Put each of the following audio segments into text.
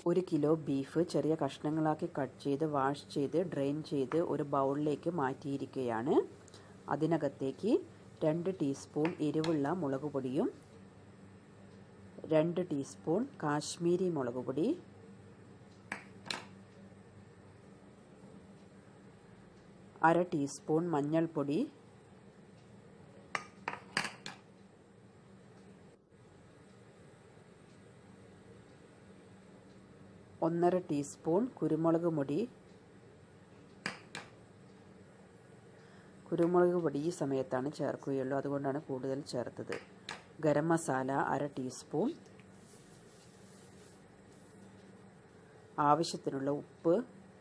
ഒരു kilo beef ചെറിയ കഷ്ണങ്ങളാക്കി കട്ട് ചെയ്ത് വാഷ് ചെയ്ത് ഡ്രെയിൻ ചെയ്ത് ഒരു ബൗളിലേക്ക് മാറ്റിയിരിക്കുകയാണ് അതിനകത്തേക്ക് രണ്ട് ടീസ്പൂൺ എരിവുള്ള മുളക് പൊടിയും രണ്ട് ടീസ്പൂൺ കാശ്മീരി മുളക് പൊടി അര ടീസ്പൂൺ മഞ്ഞൾപ്പൊടി ഒന്നര ടീസ്പൂൺ കുരുമുളക് പൊടി കുരുമുളക് പൊടി ഈ സമയത്താണ് ചേർക്കുകയുള്ളൂ അതുകൊണ്ടാണ് കൂടുതൽ ചേർത്തത് ഗരം മസാല അര ടീസ്പൂൺ ആവശ്യത്തിനുള്ള ഉപ്പ്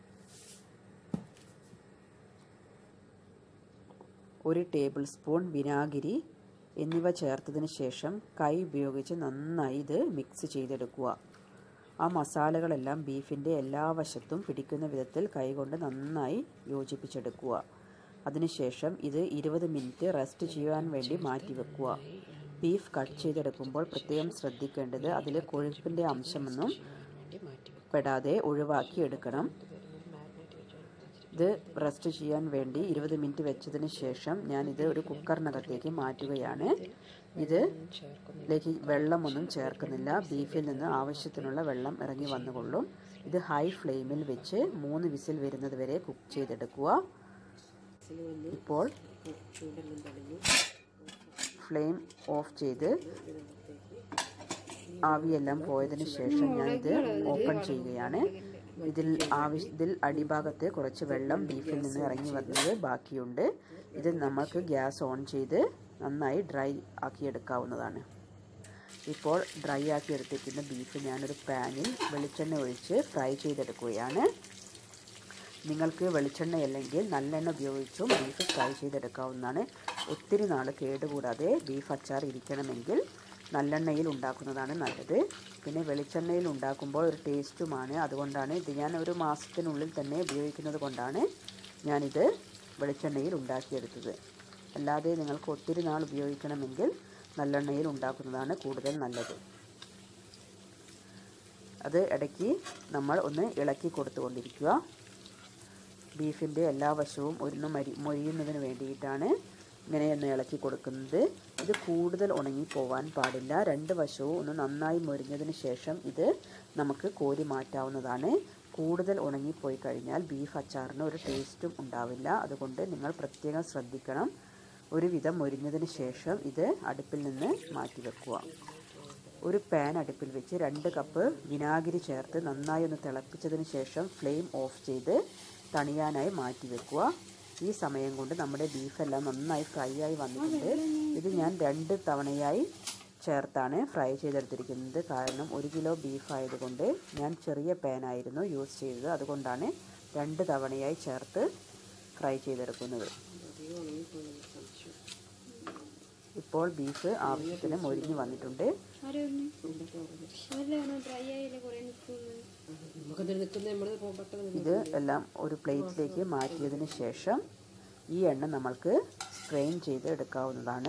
ഒരു ടേബിൾ സ്പൂൺ വിനാഗിരി എന്നിവ ചേർത്തതിന് ശേഷം കൈ ഉപയോഗിച്ച് നന്നായി ഇത് മിക്സ് ചെയ്തെടുക്കുക ആ മസാലകളെല്ലാം ബീഫിൻ്റെ എല്ലാ വശത്തും പിടിക്കുന്ന വിധത്തിൽ കൈകൊണ്ട് നന്നായി യോജിപ്പിച്ചെടുക്കുക അതിനുശേഷം ഇത് ഇരുപത് മിനിറ്റ് റെസ്റ്റ് ചെയ്യാൻ വേണ്ടി മാറ്റി വെക്കുക ബീഫ് കട്ട് ചെയ്തെടുക്കുമ്പോൾ പ്രത്യേകം ശ്രദ്ധിക്കേണ്ടത് അതിലെ കൊഴുപ്പിൻ്റെ അംശമൊന്നും പെടാതെ ഒഴിവാക്കി എടുക്കണം ഇത് റെസ്റ്റ് ചെയ്യാൻ വേണ്ടി ഇരുപത് മിനിറ്റ് വെച്ചതിന് ശേഷം ഞാനിത് ഒരു കുക്കറിനകത്തേക്ക് മാറ്റുകയാണ് ഇത് ഇതിലേക്ക് വെള്ളമൊന്നും ചേർക്കുന്നില്ല ബീഫിൽ നിന്ന് ആവശ്യത്തിനുള്ള വെള്ളം ഇറങ്ങി വന്നുകൊള്ളും ഇത് ഹൈ ഫ്ലെയിമിൽ വെച്ച് മൂന്ന് വിസിൽ വരുന്നത് വരെ കുക്ക് ചെയ്തെടുക്കുക ഇപ്പോൾ ഫ്ലെയിം ഓഫ് ചെയ്ത് ആവിയെല്ലാം പോയതിന് ശേഷം ഞാനിത് ഓപ്പൺ ചെയ്യുകയാണ് ഇതിൽ ആവശ്യ ഇതിൽ അടിഭാഗത്ത് കുറച്ച് വെള്ളം ബീഫിൽ നിന്ന് ഇറങ്ങി വന്നത് ബാക്കിയുണ്ട് ഇത് നമുക്ക് ഗ്യാസ് ഓൺ ചെയ്ത് നന്നായി ഡ്രൈ ആക്കിയെടുക്കാവുന്നതാണ് ഇപ്പോൾ ഡ്രൈ ആക്കി എടുത്തിരിക്കുന്ന ബീഫ് ഞാനൊരു പാനിൽ വെളിച്ചെണ്ണ ഒഴിച്ച് ഫ്രൈ ചെയ്തെടുക്കുകയാണ് നിങ്ങൾക്ക് വെളിച്ചെണ്ണ അല്ലെങ്കിൽ നല്ലെണ്ണ ഉപയോഗിച്ചും ബീഫ് ഫ്രൈ ചെയ്തെടുക്കാവുന്നതാണ് ഒത്തിരി നാൾ കേടുകൂടാതെ ബീഫ് അച്ചാർ ഇരിക്കണമെങ്കിൽ നല്ലെണ്ണയിൽ ഉണ്ടാക്കുന്നതാണ് നല്ലത് പിന്നെ വെളിച്ചെണ്ണയിൽ ഉണ്ടാക്കുമ്പോൾ ഒരു ടേസ്റ്റുമാണ് അതുകൊണ്ടാണ് ഇത് ഞാൻ ഒരു മാസത്തിനുള്ളിൽ തന്നെ ഉപയോഗിക്കുന്നത് കൊണ്ടാണ് ഞാനിത് വെളിച്ചെണ്ണയിൽ ഉണ്ടാക്കിയെടുത്തത് അല്ലാതെ നിങ്ങൾക്ക് ഒത്തിരി നാൾ ഉപയോഗിക്കണമെങ്കിൽ നല്ലെണ്ണയിൽ ഉണ്ടാക്കുന്നതാണ് കൂടുതൽ നല്ലത് അത് ഇടയ്ക്ക് നമ്മൾ ഒന്ന് ഇളക്കി കൊടുത്തുകൊണ്ടിരിക്കുക ബീഫിൻ്റെ എല്ലാ വശവും ഒന്ന് മരി മൊഴിയുന്നതിന് വേണ്ടിയിട്ടാണ് ഇങ്ങനെയൊന്ന് ഇളക്കി കൊടുക്കുന്നത് ഇത് കൂടുതൽ ഉണങ്ങിപ്പോവാൻ പാടില്ല രണ്ട് വശവും ഒന്ന് നന്നായി മൊരിഞ്ഞതിന് ശേഷം ഇത് നമുക്ക് കോരി മാറ്റാവുന്നതാണ് കൂടുതൽ ഉണങ്ങിപ്പോയി കഴിഞ്ഞാൽ ബീഫ് അച്ചാറിന് ഒരു ടേസ്റ്റും ഉണ്ടാവില്ല അതുകൊണ്ട് നിങ്ങൾ പ്രത്യേകം ശ്രദ്ധിക്കണം ഒരുവിധം മൊരിഞ്ഞതിന് ശേഷം ഇത് അടുപ്പിൽ നിന്ന് മാറ്റി വെക്കുക ഒരു പാൻ അടുപ്പിൽ വെച്ച് രണ്ട് കപ്പ് വിനാഗിരി ചേർത്ത് നന്നായി ഒന്ന് തിളപ്പിച്ചതിന് ശേഷം ഫ്ലെയിം ഓഫ് ചെയ്ത് തണിയാനായി മാറ്റി വെക്കുക ഈ സമയം കൊണ്ട് നമ്മുടെ ബീഫെല്ലാം നന്നായി ഫ്രൈ ആയി വന്നിട്ടുണ്ട് ഇത് ഞാൻ രണ്ട് തവണയായി ചേർത്താണ് ഫ്രൈ ചെയ്തെടുത്തിരിക്കുന്നത് കാരണം ഒരു കിലോ ബീഫ് ആയതുകൊണ്ട് ഞാൻ ചെറിയ പാനായിരുന്നു യൂസ് ചെയ്തത് അതുകൊണ്ടാണ് രണ്ട് തവണയായി ചേർത്ത് ഫ്രൈ ചെയ്തെടുക്കുന്നത് ഇപ്പോൾ ബീഫ് ആവശ്യത്തിന് മൊരിഞ്ഞു വന്നിട്ടുണ്ട് ഇത് എല്ലാം ഒരു പ്ലേറ്റിലേക്ക് മാറ്റിയതിന് ശേഷം ഈ എണ്ണ നമ്മൾക്ക് സ്ട്രെയിൻ ചെയ്ത് എടുക്കാവുന്നതാണ്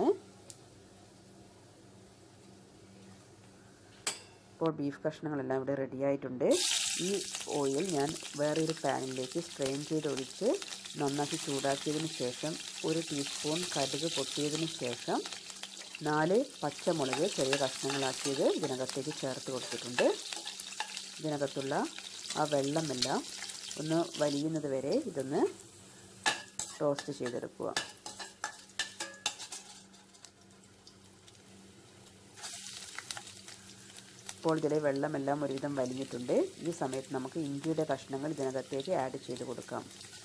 ഇപ്പോൾ ബീഫ് കഷ്ണങ്ങളെല്ലാം ഇവിടെ റെഡി ആയിട്ടുണ്ട് ഈ ഓയിൽ ഞാൻ വേറൊരു പാനിലേക്ക് സ്ട്രെയിൻ ചെയ്ത് ഒഴിച്ച് നന്നാക്കി ചൂടാക്കിയതിന് ശേഷം ഒരു ടീസ്പൂൺ കടുക് പൊട്ടിയതിന് ശേഷം നാല് പച്ചമുളക് ചെറിയ കഷ്ണങ്ങളാക്കിയത് ഇതിനകത്തേക്ക് ചേർത്ത് കൊടുത്തിട്ടുണ്ട് ഇതിനകത്തുള്ള ആ വെള്ളമെല്ലാം ഒന്ന് വലിയുന്നത് വരെ ഇതൊന്ന് ടോസ്റ്റ് ചെയ്തെടുക്കുക ഇപ്പോൾ ഇതിലെ വെള്ളമെല്ലാം ഒരുവിധം വലിഞ്ഞിട്ടുണ്ട് ഈ സമയത്ത് നമുക്ക് ഇഞ്ചിയുടെ കഷ്ണങ്ങൾ ഇതിനകത്തേക്ക് ആഡ് ചെയ്ത് കൊടുക്കാം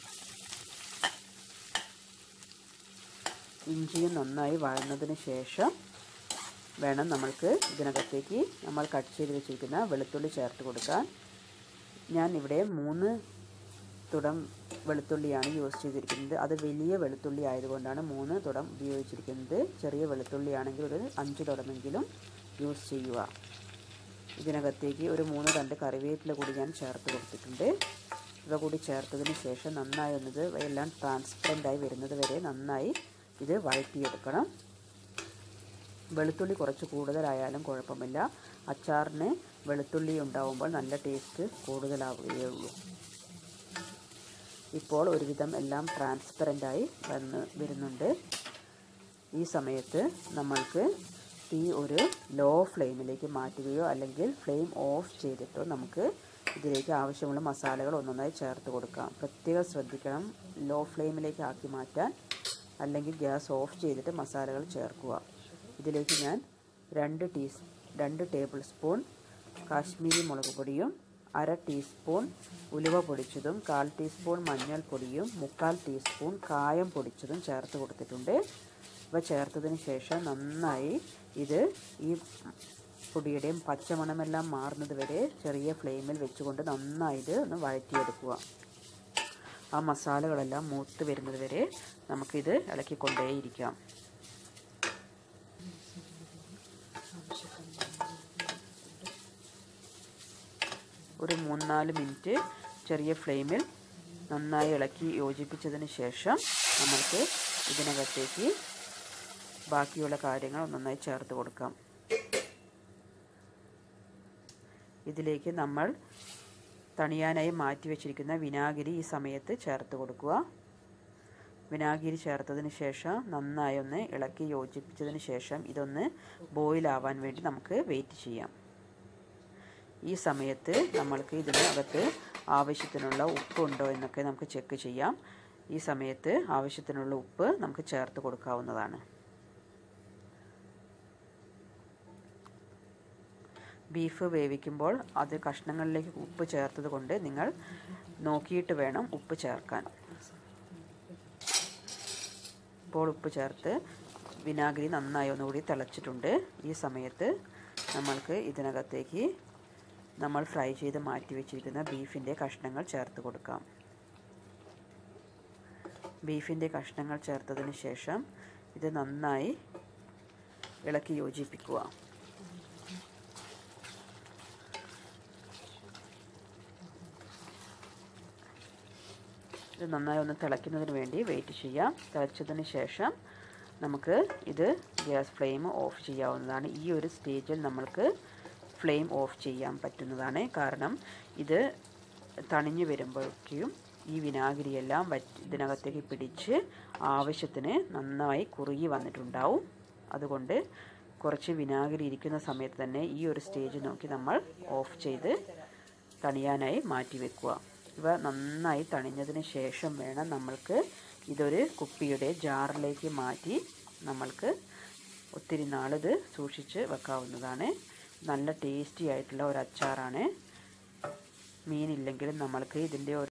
ഇഞ്ചിയും നന്നായി വഴന്നതിന് ശേഷം വേണം നമ്മൾക്ക് ഇതിനകത്തേക്ക് നമ്മൾ കട്ട് ചെയ്ത് വെച്ചിരിക്കുന്ന വെളുത്തുള്ളി ചേർത്ത് കൊടുക്കാൻ ഞാൻ ഇവിടെ മൂന്ന് തുടം വെളുത്തുള്ളിയാണ് യൂസ് ചെയ്തിരിക്കുന്നത് അത് വലിയ വെളുത്തുള്ളി ആയതുകൊണ്ടാണ് മൂന്ന് തുടം ഉപയോഗിച്ചിരിക്കുന്നത് ചെറിയ വെളുത്തുള്ളി ആണെങ്കിൽ ഒരു അഞ്ച് തുടമെങ്കിലും യൂസ് ചെയ്യുക ഇതിനകത്തേക്ക് ഒരു മൂന്ന് രണ്ട് കറിവേപ്പില കൂടി ഞാൻ ചേർത്ത് കൊടുത്തിട്ടുണ്ട് ഇവ കൂടി ചേർത്തതിന് ശേഷം നന്നായി ഒന്നത് എല്ലാം ട്രാൻസ്പെറൻ്റായി വരുന്നത് വരെ നന്നായി ഇത് വഴറ്റിയെടുക്കണം വെളുത്തുള്ളി കുറച്ച് കൂടുതലായാലും കുഴപ്പമില്ല അച്ചാറിന് വെളുത്തുള്ളി ഉണ്ടാവുമ്പോൾ നല്ല ടേസ്റ്റ് കൂടുതലാവുകയേ ഉള്ളൂ ഇപ്പോൾ ഒരുവിധം എല്ലാം ട്രാൻസ്പെറൻ്റായി വന്ന് വരുന്നുണ്ട് ഈ സമയത്ത് നമ്മൾക്ക് തീ ഒരു ലോ ഫ്ലെയിമിലേക്ക് മാറ്റുകയോ അല്ലെങ്കിൽ ഫ്ലെയിം ഓഫ് ചെയ്തിട്ടോ നമുക്ക് ഇതിലേക്ക് ആവശ്യമുള്ള മസാലകൾ ഒന്നൊന്നായി ചേർത്ത് കൊടുക്കാം പ്രത്യേകം ശ്രദ്ധിക്കണം ലോ ഫ്ലെയിമിലേക്ക് ആക്കി മാറ്റാൻ അല്ലെങ്കിൽ ഗ്യാസ് ഓഫ് ചെയ്തിട്ട് മസാലകൾ ചേർക്കുക ഇതിലേക്ക് ഞാൻ രണ്ട് ടീസ് രണ്ട് ടേബിൾ സ്പൂൺ കാശ്മീരി മുളക് പൊടിയും അര ടീസ്പൂൺ ഉലുവ പൊടിച്ചതും കാൽ ടീസ്പൂൺ മഞ്ഞൾപ്പൊടിയും മുക്കാൽ ടീസ്പൂൺ കായം പൊടിച്ചതും ചേർത്ത് കൊടുത്തിട്ടുണ്ട് ഇവ ചേർത്തതിന് ശേഷം നന്നായി ഇത് ഈ പൊടിയുടെയും പച്ചമണമെല്ലാം മാറുന്നത് വരെ ചെറിയ ഫ്ലെയിമിൽ വെച്ചുകൊണ്ട് നന്നായിട്ട് ഒന്ന് വഴറ്റിയെടുക്കുക ആ മസാലകളെല്ലാം മൂത്ത് വരുന്നത് വരെ നമുക്കിത് ഇളക്കിക്കൊണ്ടേയിരിക്കാം ഒരു മൂന്നാല് മിനിറ്റ് ചെറിയ ഫ്ലെയിമിൽ നന്നായി ഇളക്കി യോജിപ്പിച്ചതിന് ശേഷം നമുക്ക് ഇതിനകത്തേക്ക് ബാക്കിയുള്ള കാര്യങ്ങൾ നന്നായി ചേർത്ത് കൊടുക്കാം ഇതിലേക്ക് നമ്മൾ തണിയാനായി മാറ്റി വെച്ചിരിക്കുന്ന വിനാഗിരി ഈ സമയത്ത് ചേർത്ത് കൊടുക്കുക വിനാഗിരി ചേർത്തതിന് ശേഷം നന്നായി ഒന്ന് ഇളക്കി യോജിപ്പിച്ചതിന് ശേഷം ഇതൊന്ന് ബോയിലാവാൻ വേണ്ടി നമുക്ക് വെയിറ്റ് ചെയ്യാം ഈ സമയത്ത് നമ്മൾക്ക് ഇതിനകത്ത് ആവശ്യത്തിനുള്ള ഉപ്പുണ്ടോ എന്നൊക്കെ നമുക്ക് ചെക്ക് ചെയ്യാം ഈ സമയത്ത് ആവശ്യത്തിനുള്ള ഉപ്പ് നമുക്ക് ചേർത്ത് കൊടുക്കാവുന്നതാണ് ബീഫ് വേവിക്കുമ്പോൾ അത് കഷ്ണങ്ങളിലേക്ക് ഉപ്പ് ചേർത്തത് കൊണ്ട് നിങ്ങൾ നോക്കിയിട്ട് വേണം ഉപ്പ് ചേർക്കാൻ ഇപ്പോൾ ഉപ്പ് ചേർത്ത് വിനാഗിരി നന്നായി ഒന്നുകൂടി തിളച്ചിട്ടുണ്ട് ഈ സമയത്ത് നമ്മൾക്ക് ഇതിനകത്തേക്ക് നമ്മൾ ഫ്രൈ ചെയ്ത് മാറ്റി വെച്ചിരിക്കുന്ന ബീഫിൻ്റെ കഷ്ണങ്ങൾ ചേർത്ത് കൊടുക്കാം ബീഫിൻ്റെ കഷ്ണങ്ങൾ ചേർത്തതിന് ശേഷം ഇത് നന്നായി ഇളക്കി യോജിപ്പിക്കുക ഇത് നന്നായി ഒന്ന് തിളയ്ക്കുന്നതിന് വേണ്ടി വെയിറ്റ് ചെയ്യാം തിളച്ചതിന് ശേഷം നമുക്ക് ഇത് ഗ്യാസ് ഫ്ലെയിം ഓഫ് ചെയ്യാവുന്നതാണ് ഈ ഒരു സ്റ്റേജിൽ നമ്മൾക്ക് ഫ്ലെയിം ഓഫ് ചെയ്യാൻ പറ്റുന്നതാണ് കാരണം ഇത് തണിഞ്ഞു വരുമ്പോഴേക്കും ഈ വിനാഗിരിയെല്ലാം വറ്റ് ഇതിനകത്തേക്ക് പിടിച്ച് ആവശ്യത്തിന് നന്നായി കുറുകി വന്നിട്ടുണ്ടാവും അതുകൊണ്ട് കുറച്ച് വിനാഗിരി ഇരിക്കുന്ന സമയത്ത് തന്നെ ഈ ഒരു സ്റ്റേജ് നോക്കി നമ്മൾ ഓഫ് ചെയ്ത് തണിയാനായി മാറ്റി വെക്കുക ഇവ നന്നായി തണിഞ്ഞതിന് ശേഷം വേണം നമ്മൾക്ക് ഇതൊരു കുപ്പിയുടെ ജാറിലേക്ക് മാറ്റി നമ്മൾക്ക് ഒത്തിരി നാളിത് സൂക്ഷിച്ച് വെക്കാവുന്നതാണ് നല്ല ടേസ്റ്റി ആയിട്ടുള്ള ഒരു അച്ചാറാണ് മീനില്ലെങ്കിലും നമ്മൾക്ക് ഇതിൻ്റെ ഒരു